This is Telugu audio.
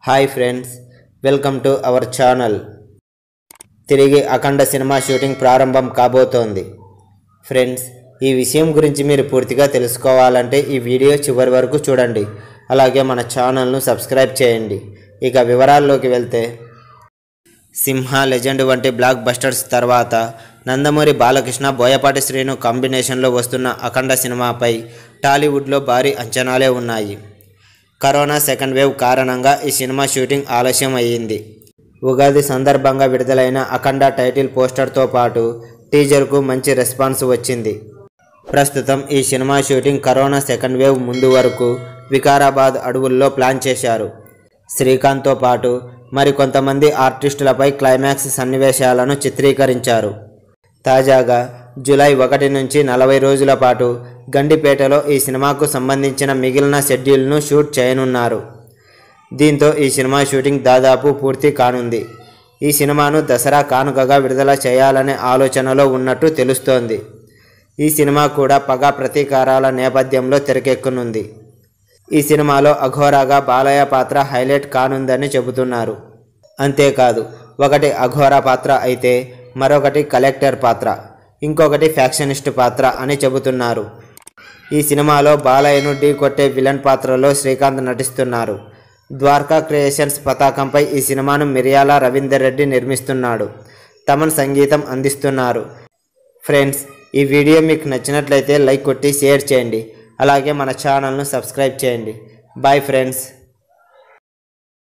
hi friends welcome to our channel తిరిగి అఖండ సినిమా షూటింగ్ ప్రారంభం కాబోతోంది ఫ్రెండ్స్ ఈ విషయం గురించి మీరు పూర్తిగా తెలుసుకోవాలంటే ఈ వీడియో చివరి వరకు చూడండి అలాగే మన ఛానల్ను సబ్స్క్రైబ్ చేయండి ఇక వివరాల్లోకి వెళ్తే సింహ లెజెండ్ వంటి బ్లాక్ బస్టర్స్ తర్వాత నందమూరి బాలకృష్ణ బోయపాటి శ్రీను కాంబినేషన్లో వస్తున్న అఖండ సినిమాపై టాలీవుడ్లో భారీ అంచనాలే ఉన్నాయి కరోనా సెకండ్ వేవ్ కారణంగా ఈ సినిమా షూటింగ్ ఆలస్యం అయ్యింది ఉగాది సందర్భంగా విడుదలైన అఖండ టైటిల్ పోస్టర్తో పాటు టీజర్కు మంచి రెస్పాన్స్ వచ్చింది ప్రస్తుతం ఈ cinema shooting corona second wave ముందు వరకు వికారాబాద్ అడవుల్లో ప్లాన్ చేశారు శ్రీకాంత్తో పాటు మరికొంతమంది ఆర్టిస్టులపై క్లైమాక్స్ సన్నివేశాలను చిత్రీకరించారు తాజాగా జూలై ఒకటి నుంచి నలభై రోజుల పాటు గండిపేటలో ఈ సినిమాకు సంబంధించిన మిగిలిన షెడ్యూల్ను షూట్ చేయనున్నారు దీంతో ఈ సినిమా షూటింగ్ దాదాపు పూర్తి కానుంది ఈ సినిమాను దసరా కానుకగా విడుదల చేయాలనే ఆలోచనలో ఉన్నట్టు తెలుస్తోంది ఈ సినిమా కూడా పగ ప్రతీకారాల నేపథ్యంలో తెరకెక్కనుంది ఈ సినిమాలో అఘోరాగా బాలయ్య పాత్ర హైలైట్ కానుందని చెబుతున్నారు అంతేకాదు ఒకటి అఘోరా పాత్ర అయితే మరొకటి కలెక్టర్ పాత్ర ఇంకొకటి ఫ్యాక్షనిస్ట్ పాత్ర అని చెబుతున్నారు ఈ సినిమాలో బాలయ్యను ఢీ కొట్టే విలన్ పాత్రలో శ్రీకాంత్ నటిస్తున్నారు ద్వారకా క్రియేషన్స్ పతాకంపై ఈ సినిమాను మిరియాల రవీందర్ రెడ్డి నిర్మిస్తున్నాడు తమన్ సంగీతం అందిస్తున్నారు ఫ్రెండ్స్ ఈ వీడియో మీకు నచ్చినట్లయితే లైక్ కొట్టి షేర్ చేయండి అలాగే మన ఛానల్ను సబ్స్క్రైబ్ చేయండి బాయ్ ఫ్రెండ్స్